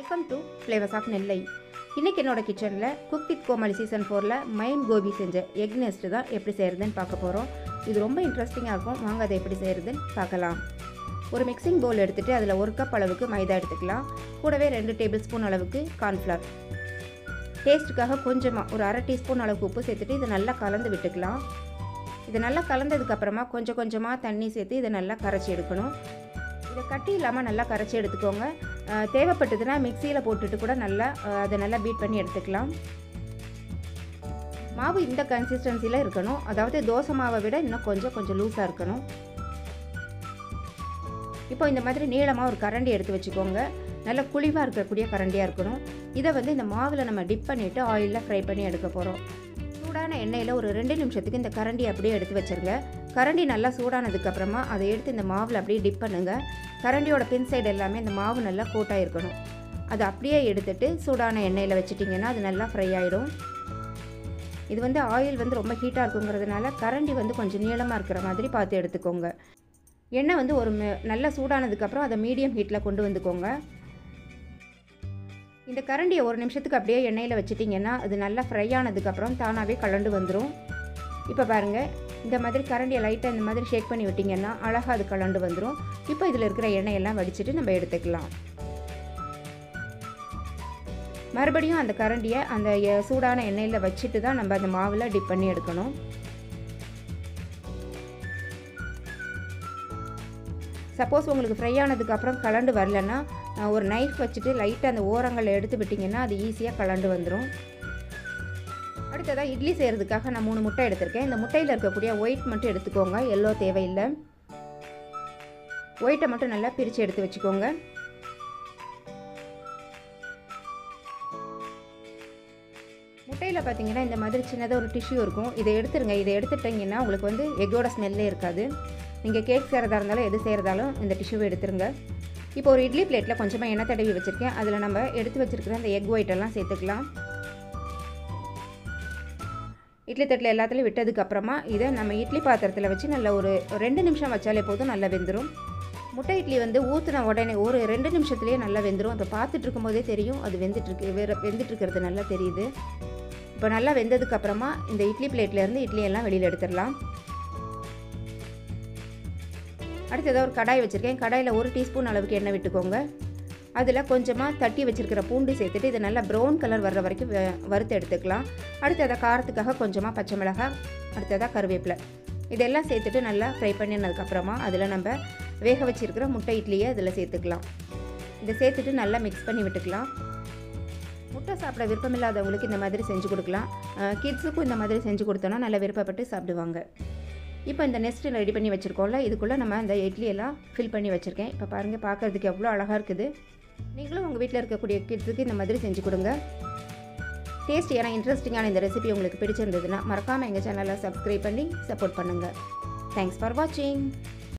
welcome to flavours of Nellai இன்றைக்கி என்னோட கிச்சனில் குக் வித் கோமாளி சீசன் ஃபோரில் மைம் கோபி செஞ்ச எக் நெஸ்ட் தான் எப்படி செய்கிறதுன்னு பார்க்க போகிறோம் இது ரொம்ப இன்ட்ரெஸ்டிங்காக இருக்கும் வாங்க அதை எப்படி செய்கிறதுன்னு பார்க்கலாம் ஒரு மிக்சிங் பவுல் எடுத்துகிட்டு அதில் ஒரு கப் அளவுக்கு மைதா எடுத்துக்கலாம் கூடவே ரெண்டு டேபிள் ஸ்பூன் அளவுக்கு கார்ன்ஃப்ளவர் டேஸ்ட்டுக்காக கொஞ்சமாக ஒரு அரை டீஸ்பூன் அளவுக்கு உப்பு சேர்த்துட்டு இதை நல்லா கலந்து விட்டுக்கலாம் இது நல்லா கலந்ததுக்கப்புறமா கொஞ்சம் கொஞ்சமாக தண்ணி சேர்த்து இதை நல்லா கரைச்சி எடுக்கணும் இதை கட்டி இல்லாமல் நல்லா கரைச்சி எடுத்துக்கோங்க அஹ் தேவைப்பட்டதுன்னா மிக்சியில் போட்டுட்டு கூட நல்லா அஹ் அதை நல்லா பீட் பண்ணி எடுத்துக்கலாம் மாவு இந்த கன்சிஸ்டன்சியில் இருக்கணும் அதாவது தோசை மாவை விட இன்னும் கொஞ்சம் கொஞ்சம் லூஸாக இருக்கணும் இப்போ இந்த மாதிரி நீளமாக ஒரு கரண்டி எடுத்து வச்சுக்கோங்க நல்ல குழிவாக இருக்கக்கூடிய கரண்டியாக இருக்கணும் இதை வந்து இந்த மாவில் நம்ம டிப் பண்ணிவிட்டு ஆயிலில் ஃப்ரை பண்ணி எடுக்க போகிறோம் சூடான எண்ணெயில் ஒரு ரெண்டு நிமிஷத்துக்கு இந்த கரண்டி அப்படியே எடுத்து வச்சுருங்க கரண்டி நல்லா சூடானதுக்கப்புறமா அதை எடுத்து இந்த மாவில் அப்படியே டிப் பண்ணுங்கள் கரண்டியோட பின் சைடு எல்லாமே இந்த மாவு நல்லா கோட்டாக இருக்கணும் அதை அப்படியே எடுத்துட்டு சூடான எண்ணெயில் வச்சிட்டிங்கன்னா அது நல்லா ஃப்ரை ஆகிடும் இது வந்து ஆயில் வந்து ரொம்ப ஹீட்டாக இருக்குங்கிறதுனால கரண்டி வந்து கொஞ்சம் நீளமாக இருக்கிற மாதிரி பார்த்து எடுத்துக்கோங்க எண்ணெய் வந்து ஒரு ம- நல்லா சூடானதுக்கப்புறம் அதை மீடியம் ஹீட்டில் கொண்டு வந்துக்கோங்க இந்த கரண்டியை ஒரு நிமிஷத்துக்கு அப்படியே எண்ணெயில் வச்சிட்டிங்கன்னா அது நல்லா ஃப்ரை ஆனதுக்கப்புறம் தானாகவே கலண்டு வந்துடும் இப்போ பாருங்கள் இந்த மாதிரி கரண்டியை லைட்டாக இந்த மாதிரி ஷேக் பண்ணி விட்டிங்கன்னா அழகாக அது கலண்டு வந்துடும் இப்போ இதில் இருக்கிற எண்ணெயெல்லாம் வடிச்சிட்டு நம்ம எடுத்துக்கலாம் மறுபடியும் அந்த கரண்டியை அந்த எ- சூடான எண்ணெயில் வச்சுட்டு தான் நம்ம அந்த மாவில் டிப் பண்ணி எடுக்கணும் சப்போஸ் உங்களுக்கு ஃப்ரை ஆனதுக்கப்புறம் கலண்டு வரலன்னா அஹ், ஒரு நைஃப் வச்சுட்டு லைட்டாக அந்த ஓரங்களை எடுத்து விட்டிங்கன்னா அது ஈஸியாக கலண்டு வந்துடும் அடுத்ததாக இட்லி செய்கிறதுக்காக நான் மூணு முட்டை எடுத்திருக்கேன் இந்த முட்டையில் இருக்கக்கூடிய ஒயிட் மட்டும் எடுத்துக்கோங்க எல்லோ தேவையில்லை ஒயிட்டை மட்டும் நல்லா பிரித்து எடுத்து வச்சுக்கோங்க முட்டையில் பார்த்தீங்கன்னா இந்த மாதிரி சின்னதாக ஒரு டிஷ்யூ இருக்கும் இதை எடுத்துருங்க இதை எடுத்துட்டிங்கன்னா உங்களுக்கு வந்து எக்கோட ஸ்மெல்லே இருக்காது நீங்கள் கேக் செய்கிறதா இருந்தாலும் எது செய்கிறதாலும் இந்த டிஷ்யூவை எடுத்துருங்க இப்போ ஒரு இட்லி பிளேட்டில் கொஞ்சமாக எண்ணெய் தடவி வச்சுருக்கேன் அதில் நம்ம எடுத்து வச்சுருக்கிற அந்த எக் ஒயிட்டெல்லாம் சேர்த்துக்கலாம் இட்லி தட்டில் எல்லாத்துலேயும் விட்டதுக்கப்புறமா இதை நம்ம இட்லி பாத்திரத்தில் வச்சு நல்ல ஒரு ரெண்டு நிமிஷம் வச்சாலே போதும் நல்லா வெந்துடும் முட்டை இட்லி வந்து ஊற்றின உடனே ஒரு ரெண்டு நிமிஷத்துலேயே நல்லா வெந்துடும் இப்போ பார்த்துட்டு இருக்கும்போதே தெரியும் அது வெந்துட்டுருக்கு வேறு வெந்துட்டுருக்கிறது நல்லா தெரியுது இப்போ நல்லா வெந்ததுக்கப்புறமா இந்த இட்லி பிளேட்லேருந்து இட்லி எல்லாம் வெளியில் எடுத்துடலாம் அடுத்ததாக ஒரு கடாய் வச்சுருக்கேன் கடாயில் ஒரு டீஸ்பூன் அளவுக்கு எண்ணெய் விட்டுக்கோங்க அதில் கொஞ்சமாக தட்டி வச்சுருக்கிற பூண்டு சேர்த்துட்டு இதை நல்லா ப்ரௌன் கலர் வர்ற வரைக்கும் வ- வறுத்து எடுத்துக்கலாம் அடுத்ததாக காரத்துக்காக கொஞ்சமாக பச்சை மிளகாய் அடுத்ததாக கருவேப்பிலை இதெல்லாம் சேர்த்துட்டு நல்லா ஃப்ரை பண்ணினதுக்கப்புறமா அதில் நம்ம வேக வச்சிருக்கிற முட்டை இட்லியை அதில் சேர்த்துக்கலாம் இதை சேர்த்துட்டு நல்லா மிக்ஸ் பண்ணி விட்டுக்கலாம் முட்டை சாப்பிட விருப்பமில்லாதவங்களுக்கு இந்த மாதிரி செஞ்சு கொடுக்கலாம் கிட்ஸுக்கும் இந்த மாதிரி செஞ்சு கொடுத்தோன்னா நல்லா விருப்பப்பட்டு சாப்பிடுவாங்க இப்போ இந்த நெஸ்ட் ரெடி பண்ணி வச்சுருக்கோம்ல இதுக்குள்ளே நம்ம இந்த இட்லி எல்லாம் ஃபில் பண்ணி வச்சுருக்கேன் இப்போ பாருங்கள் பார்க்குறதுக்கு எவ்வளோ அழகாக இருக்குது நீங்களும் உங்கள் வீட்டில் இருக்கக்கூடிய கிட்ஸுக்கு இந்த மாதிரி செஞ்சு கொடுங்க டேஸ்டியான இன்ட்ரெஸ்டிங்கான இந்த ரெசிபி உங்களுக்கு பிடிச்சிருந்ததுன்னா மறக்காமல் எங்கள் சேனலை சப்ஸ்கிரைப் பண்ணி சப்போர்ட் பண்ணுங்கள் தேங்க்ஸ் ஃபார் வாட்சிங்